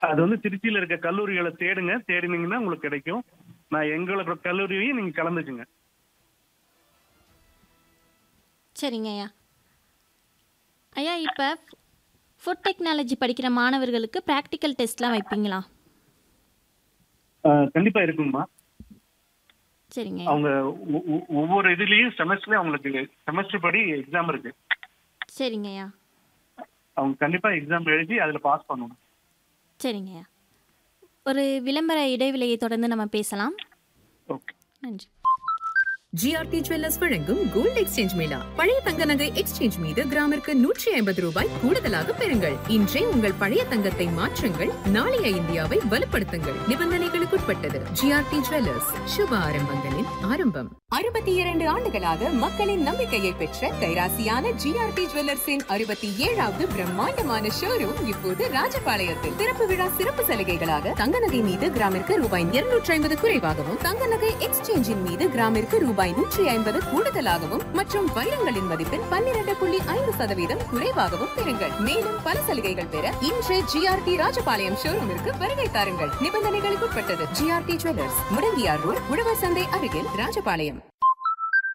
அது வந்து திருச்சியில இருக்க கல்லூரிகளை தேடுங்க தேடினீங்கன்னா உங்களுக்கு கிடைக்கும் நான் எங்களோட கல்லூரியையும் நீங்க கலந்துக்குங்க சரிங்க ஐயா ஐயா இப்போ ஃபுட் டெக்னாலஜி படிக்கிற மாணவர்களுக்கு ப்ராக்டிக்கல் டெஸ்ட்லாம் வைப்பீங்களா ஆஹ் கண்டிப்பா இருக்குங்கம்மா சரிங்க ஐயா அவங்க ஒ- ஒ- ஒவ்வொரு இதுலயும் செமஸ்டர்லயும் அவங்களுக்கு செமஸ்டர் படி எக்ஸாம் இருக்கு சரிங்க ஐயா அவங்க கண்டிப்பா எக்ஸாம் எழுதி அதுல பாஸ் பண்ணணும் சரிங்க ஐயா ஒரு விளம்பர இடைவெளியை தொடர்ந்து நம்ம பேசலாம் ஓகே நன்றி ஜிஆர்டி ஜுவல்லர்ஸ் வழங்கும் கோல்ட் எக்ஸ்சேஞ்ச் மேளா பழைய தங்க நகை எக்ஸ்சேஞ்ச் மீது கிராமிற்கு நூற்றி ஐம்பது ரூபாய் கூடுதலாக பெறுங்கள் இன்றே உங்கள் பழைய தங்கத்தை மாற்றுங்கள் நாளைய இந்தியாவை வலுப்படுத்துங்கள் நிபந்தனைகளுக்குட்பட்டது ஜிஆர்டி ஜுவல்லர்ஸ் சுப ஆரம்பங்களின் ஆரம்பம் அறுபத்தி இரண்டு ஆண்டுகளாக மக்களின் நம்பிக்கையை பெற்ற கைராசியான ஜிஆர்டி ஜுவல்லர்ஸின் அறுபத்தி ஏழாவது பிரம்மாண்டமான ஷோரூம் இப்போது ராஜபாளையத்தில் திறப்பு விழா சிறப்பு சலுகைகளாக தங்க நகை மீது கிராமிற்கு ரூபாய் இருநூற்றி ஐம்பது குறைவாகவும் தங்க நகை எக்ஸ்சேஞ்சின் மீது கிராமிற்கு ரூபாய் நூற்றி ஐம்பது கூடுதலாகவும் மற்றும் வைரங்களின் மதிப்பில் பன்னிரண்டு புள்ளி ஐந்து சதவீதம் குறைவாகவும் பெறுங்கள் மேலும் பல சலுகைகள் பெற இன்று ஜிஆர்டி ராஜபாளையம் ஷோரூமிற்கு வருகை தாருங்கள் நிபந்தனைகளுக்குட்பட்டது ஜிஆர்டி ஜுவல்லர்ஸ் முடங்கியார் ரோட் உழவர் சந்தை அருகில் ராஜபாளையம்